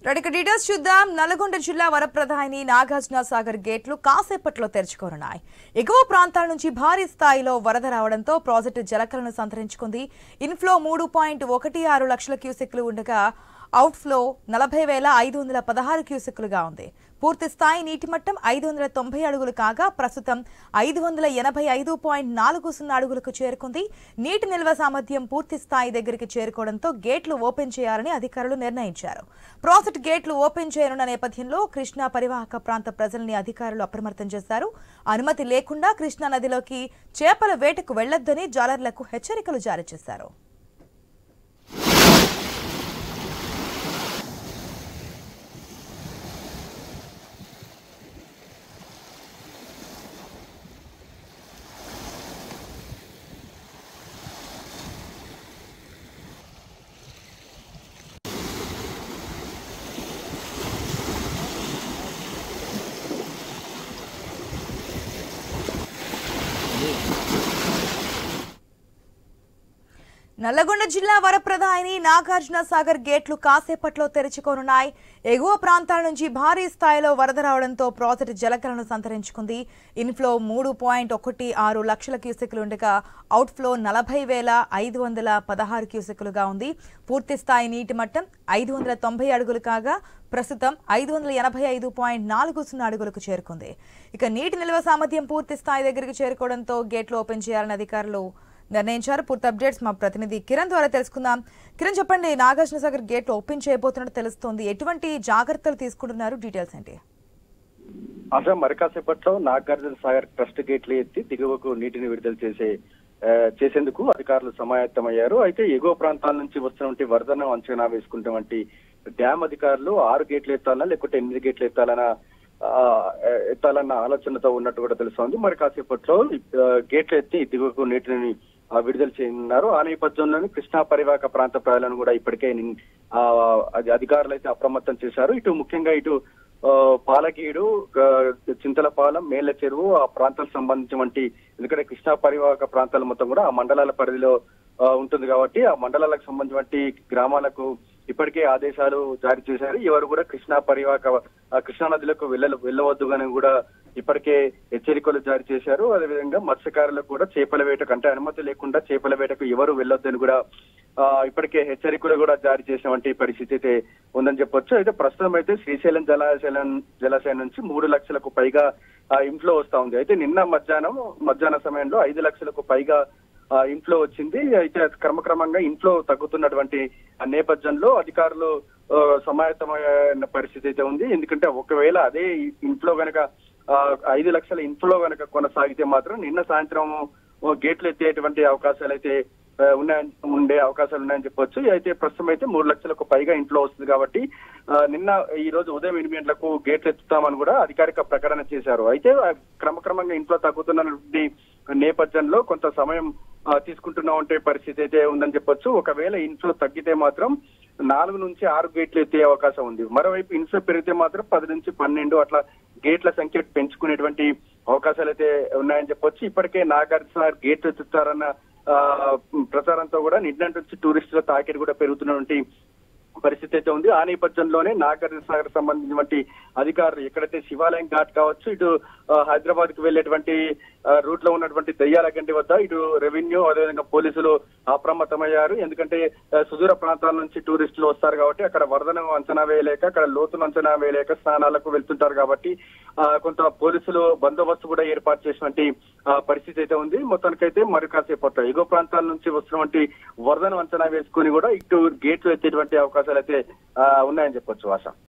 right ఇక details చూద్దాం నల్గొండ జిల్లా వరప్రధాని నాగార్జున సాగర్ గేట్లు కాసేపట్లో తెరుచుకోనున్నాయి ఎగువ ప్రాంతాల నుంచి భారీ స్థాయిలో వరద రావడంతో ప్రాజెక్టు జలకలను సంతరించుకుంది ఇన్ఫ్లో మూడు పాయింట్ ఒకటి ఆరు లక్షల క్యూసెక్లు ఉండగా అవుట్ఫ్లో నలభై వేల ఐదు వందల పదహారు క్యూసెక్లుగా ఉంది పూర్తి స్థాయి నీటి మట్టం ఐదు వందల తొంభై అడుగులు కాగా ప్రస్తుతం ఐదు వందల ఎనభై ఐదు పాయింట్ నాలుగు సున్నా అడుగులకు చేరుకుంది నీటి నిల్వ సామర్థ్యం పూర్తి స్థాయి దగ్గరికి చేరుకోవడంతో గేట్లు ఓపెన్ చేయాలని అధికారులు నిర్ణయించారు ప్రాజెక్ట్ గేట్లు ఓపెన్ చేయనున్న నేపథ్యంలో కృష్ణా పరివాహక ప్రాంత ప్రజల్ని అధికారులు అప్రమత్తం చేశారు అనుమతి లేకుండా కృష్ణా నదిలోకి చేపల వేటకు వెళ్లొద్దని జాలర్లకు హెచ్చరికలు జారీ చేశారు నల్లగొండ జిల్లా వరప్రధాని నాగార్జున సాగర్ గేట్లు కాసేపట్లో తెరుచుకోనున్నాయి ఎగువ ప్రాంతాల నుంచి భారీ స్థాయిలో వరద రావడంతో ప్రాజెక్టు జలకలను సంతరించుకుంది ఇన్ఫ్లో మూడు పాయింట్ ఒకటి ఆరు లక్షల క్యూసెక్లు ఉండగా అవుట్ఫ్లో నలభై వేల ఐదు వందల పదహారు క్యూసెక్లుగా ఉంది పూర్తి స్థాయి నీటి మట్టం ఐదు వందల తొంభై అడుగులు కాగా ప్రస్తుతం ఐదు వందల ఎనభై ఐదు పాయింట్ నాలుగు సున్నా అడుగులకు చేరుకుంది ఇక నీటి నిల్వ సామర్థ్యం పూర్తి స్థాయి దగ్గరికి చేరుకోవడంతో గేట్లు ఓపెన్ చేయాలని అధికారులు నిర్ణయించారు పూర్తి అప్డేట్స్ మా ప్రతినిధి కిరణ్ ద్వారా తెలుసుకుందాం కిరణ్ చెప్పండి నాగార్జున సాగర్ గేట్ ఓపెన్ చేయబోతున్నట్టు తెలుస్తోంది ఎటువంటి జాగ్రత్తలు తీసుకుంటున్నారు డీటెయిల్స్ ఏంటి అసలు మరి కాసేపట్లో నాగార్జున సాగర్ ట్రస్ట్ గేట్లు ఎత్తి దిగువకు నీటిని విడుదల చేసే ఆ, చేసేందుకు అధికారులు సమాయత్తమయ్యారు అయితే ఎగువ ప్రాంతాల నుంచి వస్తున్నటువంటి వరదను అంచనా వేసుకున్నటువంటి డ్యామ్ అధికారులు ఆరు గేట్లు ఎత్తాలన్నా లేకుంటే ఎనిమిది గేట్లు ఎత్తాలన్నా ఆ, ఎత్తాలన్న ఆలోచనతో ఉన్నట్టు కూడా తెలుస్తోంది మరి కాసేపట్లో ఆ, గేట్లు ఎత్తి దిగువకు నీటిని ఆ, విడుదల చేయనున్నారు ఆ నేపథ్యంలోనే కృష్ణా పరివాహక ప్రాంత ప్రజలను కూడా ఇప్పటికే నిన్- ఆ, అది అధికారులు అయితే అప్రమత్తం చేశారు ఇటు ముఖ్యంగా ఇటు ఆ, పాలకీడు ఆ, చింతలపాలెం మేళ్ల చెరువు ఆ ప్రాంతాలకు సంబంధించినటువంటి ఎందుకంటే కృష్ణా పరివాహక ప్రాంతాలు మొత్తం కూడా ఆ మండలాల పరిధిలో ఆ, ఉంటుంది కాబట్టి ఆ మండలాలకు సంబంధించినటువంటి గ్రామాలకు ఇప్పటికే ఆదేశాలు జారీ చేశారు ఎవరు కూడా కృష్ణా పరివాహక ఆ, కృష్ణా నదిలకు వెళ్ళ వెళ్ళవద్దు అని కూడా ఇప్పటికే హెచ్చరికలు జారీ చేశారు అదేవిధంగా మత్స్యకారులకు కూడా చేపల వేటకు అంటే అనుమతి లేకుండా చేపల వేటకు ఎవరు వెళ్ళొద్దని కూడా ఆ, ఇప్పటికే హెచ్చరికలు కూడా జారీ చేసినటువంటి పరిస్థితి అయితే ఉందని చెప్పొచ్చు అయితే ప్రస్తుతం అయితే శ్రీశైలం జలాశయం జలాశయం నుంచి మూడు లక్షలకు పైగా ఆ, ఇన్ఫ్లో వస్తా ఉంది అయితే నిన్న మధ్యాహ్నం మధ్యాహ్న సమయంలో ఐదు లక్షలకు పైగా ఆ, ఇన్ఫ్లో వచ్చింది అయితే అది క్రమక్రమంగా ఇన్ఫ్లో తగ్గుతున్నటువంటి ఆ నేపథ్యంలో అధికారులు ఆ, సమాయత్తమైన పరిస్థితి అయితే ఉంది ఎందుకంటే ఒకవేళ అదే ఇన్ఫ్లో గనక ఆ, ఐదు లక్షల ఇన్ఫ్లో గనక కొనసాగితే మాత్రం నిన్న సాయంత్రం ఓ గేట్లు ఎత్తేటువంటి అవకాశాలు అయితే ఆ, ఉన్నాయని ఉండే అవకాశాలు ఉన్నాయని చెప్పొచ్చు అయితే ప్రస్తుతం అయితే మూడు లక్షలకు పైగా ఇంట్లో వస్తుంది కాబట్టి ఆ, నిన్న ఈ రోజు ఉదయం ఎనిమిది గంటలకు గేట్లు ఎత్తుతామని కూడా అధికారిక ప్రకటన చేశారు అయితే ఆ, క్రమక్రమంగా ఇంట్లో తగ్గుతున్నటువంటి నేపథ్యంలో కొంత సమయం ఆ, తీసుకుంటున్నా ఉంటే పరిస్థితి అయితే ఉందని చెప్పొచ్చు ఒకవేళ ఇంట్లో తగ్గితే మాత్రం నాలుగు నుంచి ఆరు గేట్లు ఎత్తే అవకాశం ఉంది మరోవైపు ఇన్ఫ్లో పెరిగితే మాత్రం పది నుంచి పన్నెండు అట్లా గేట్ల సంఖ్య పెంచుకునేటువంటి అవకాశాలు అయితే ఉన్నాయని చెప్పొచ్చు ఇప్పటికే నాగార్జున సాగర్ గేట్లు ఎత్తుతారన్న ఆ, ప్రచారంతో కూడా నిన్న నుంచి టూరిస్టుల తాకిడి కూడా పెరుగుతున్నటువంటి పరిస్థితి అయితే ఉంది ఆ నేపథ్యంలోనే నాగార్జున సాగర్ సంబంధించినటువంటి అధికారులు ఎక్కడైతే శివాలయం ఘాట్ కావచ్చు ఇటు ఆ, హైదరాబాద్ కు వెళ్లేటువంటి ఆ, రూట్ లో ఉన్నటువంటి దయ్యాల గంటి వద్ద ఇటు రెవెన్యూ అదేవిధంగా పోలీసులు అప్రమత్తమయ్యారు ఎందుకంటే ఆ, సుదూర ప్రాంతాల నుంచి టూరిస్టులు వస్తారు కాబట్టి అక్కడ వరదను అంచనా వేయలేక అక్కడ లోతును అంచనా వేయలేక స్నానాలకు వెళ్తుంటారు కాబట్టి ఆ, కొంత పోలీసులు బందోబస్తు కూడా ఏర్పాటు చేసినటువంటి ఆ, పరిస్థితి అయితే ఉంది మొత్తానికైతే మరి కాసేపట్లో ఎగువ ప్రాంతాల నుంచి వస్తున్నటువంటి వరదను అంచనా వేసుకుని కూడా ఇటు గేట్లు ఎత్తేటువంటి అవకాశాలు అయితే ఆ, ఉన్నాయని చెప్పొచ్చు ఆశ